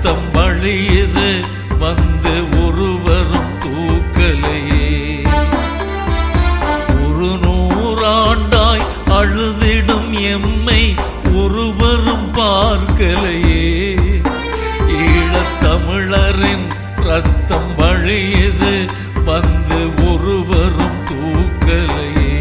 ரத்தம் வழியுது வந்து ஒருவரும் தூக்கலையே ஒரு நூறாண்டாய் அழுதிடும் எம்மை ஒருவரும் பார்க்கலையே ஈழத்தமிழரின் ரத்தம் வழியுது வந்து ஒருவரும் தூக்கலையே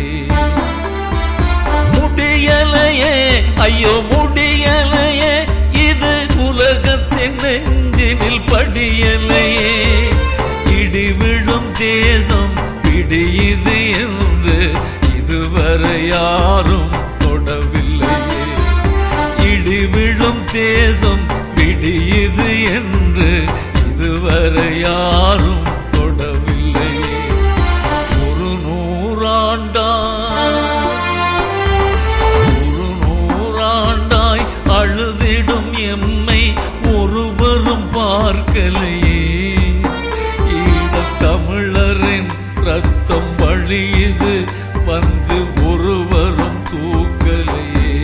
முடியலையே ஐயோ முடியலையே இது உலகத்தின் நெஞ்சினில் படியலையே இடி விழும் தேசம் பிடியுது என்று இதுவரை யாரும் தொடவில்லையே இடி விழும் தேசம் பிடியுது என்று இதுவரை யாரும் தொடவில்லையே ஒரு நூறாண்டா ஒரு நூறாண்டாய் அழுதிடும் எம்மை ஒருவரும் பார்க்கலையே ஈழத் தமிழரின் ரத்தம் வழியுது வந்து ஒருவரும் தூக்கலையே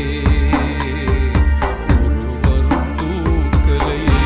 ஒருவரும் தூக்கலையே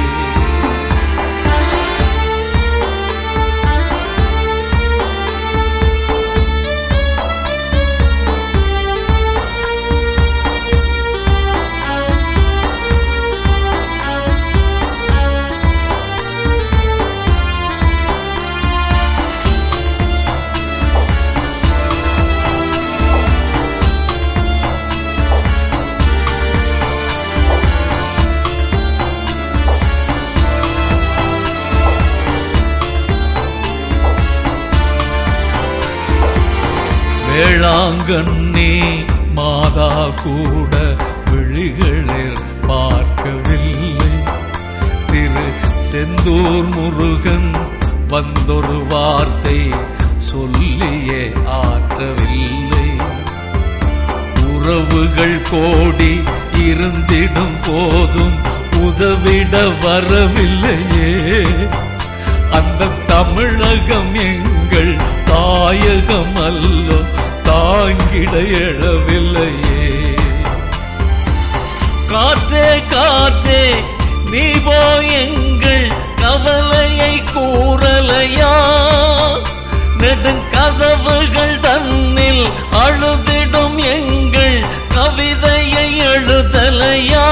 வேளாங்கண்ணி மாதா கூட விழிகளில் பார்க்கவில்லை திரு செந்தூர் முருகன் வந்தொரு வார்த்தை சொல்லியே ஆற்றவில்லை உறவுகள் கோடி இருந்திடும் போதும் உதவிட வரவில்லையே அந்த தமிழகம் எங்கள் தாயகம் அல்லோ தாங்கிட எழவில்லையே காற்றே காற்றே நீ போய் எங்கள் கவலையை கூறலையா நெடுங்கதவுகள் தன்னில் அழுதிடும் எங்கள் கவிதையை எழுதலையா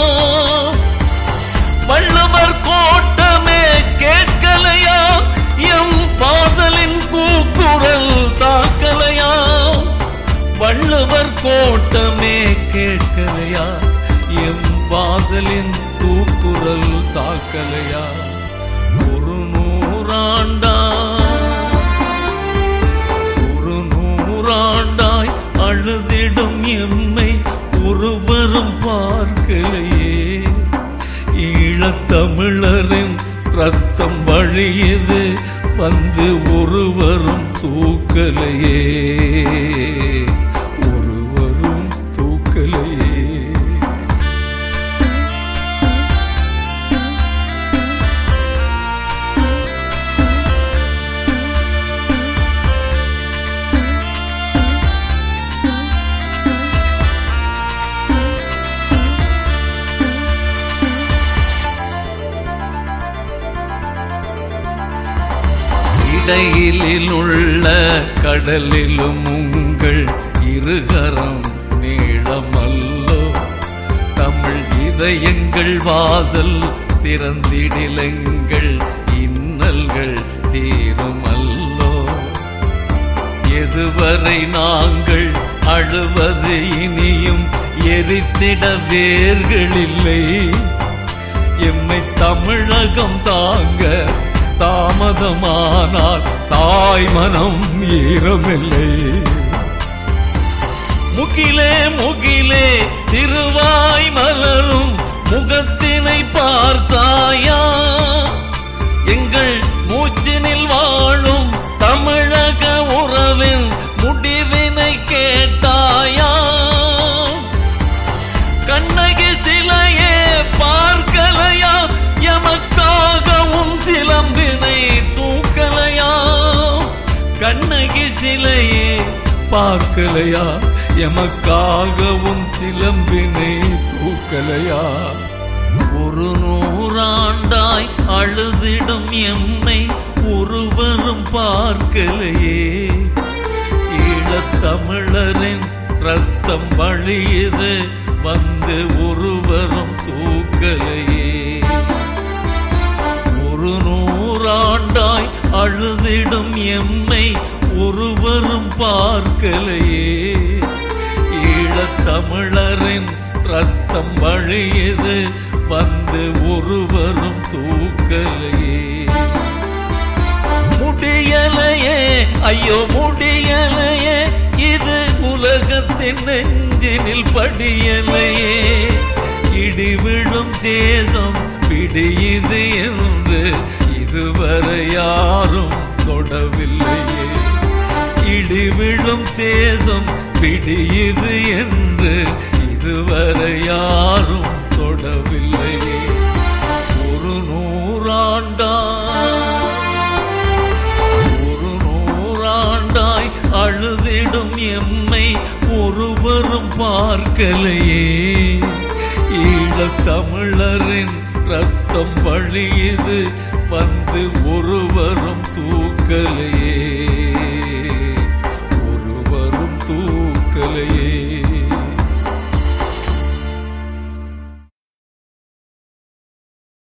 வள்ளுவர் கோட்டமே கேட்கலையா எம் பாசலின் கூக்குரல் தாக்கலையா வள்ளுவர் கோட்டமே கேட்கலையா எம் வாசலின் கூக்குரல் தாக்கலையா ஒரு நூறாண்டா ஒரு நூறாண்டாய் அழுதிடும் எம்மை ஒருவரும் பார்க்கலையே ஈழத்தமிழரின் ரத்தம் வழியுது வந்து ஒருவரும் தூக்கலையே ஒருவரும் தூக்கலையே இடையிலில் உள்ள கடலிலும் உங்கள் இருகரம் நீளமல்லோ தமிழ் இதயங்கள் வாசல் திறந்திடிலங்கள் இன்னல்கள் தீருமல்லோ எதுவரை நாங்கள் அழுவது இனியும் எரித்திட வேர்களில்லை எம்மை தமிழகம் தாங்க தாமதமானால் தாய் மனம் ஈரமில்லை முகிலே முகிலே திருவாய் மலரும் முகத்தினை பார்த்தாயா எங்கள் மூச்சினில் வாழும் தமிழக உறவின் முடிவினை கேட்டாயா கண்ணகி சிலையே பார்க்கலையா எமக்காகவும் சிலம்பினை தூக்கலையா கண்ணகி சிலையே பார்க்கலையா எமக்காகவும் சிலம்பினை தூக்கலையா ஒரு நூறாண்டாய் அழுதிடும் எம்மை ஒருவரும் பார்க்கலையே ஈழத்தமிழரின் ரத்தம் வழியுது வந்து ஒருவரும் தூக்கலையே ஒரு நூறாண்டாய் அழுதிடும் எம்மை ஒருவரும் பார்க்கலையே ஈழத்தமிழரின் ரத்தம் வழியது வந்து ஒருவரும் தூக்கலையே முடியலையே ஐயோ முடியலையே இது உலகத்தின் நெஞ்சினில் படியலையே இடி விழும் தேசம் பிடியுது என்று இதுவரை யாரும் தொடவில்லையே இடி விழும் தேசம் பிடியுது என்று இதுவரை யாரும் தொடவில்லையே ஒரு நூறாண்டா ஒரு நூறாண்டாய் அழுதிடும் எம்மை ஒருவரும் பார்க்கலையே ஈழத்தமிழரின் ரத்தம் வழியுது வந்து ஒருவரும் தூக்கலையே ஒருவரும் தூக்கலையே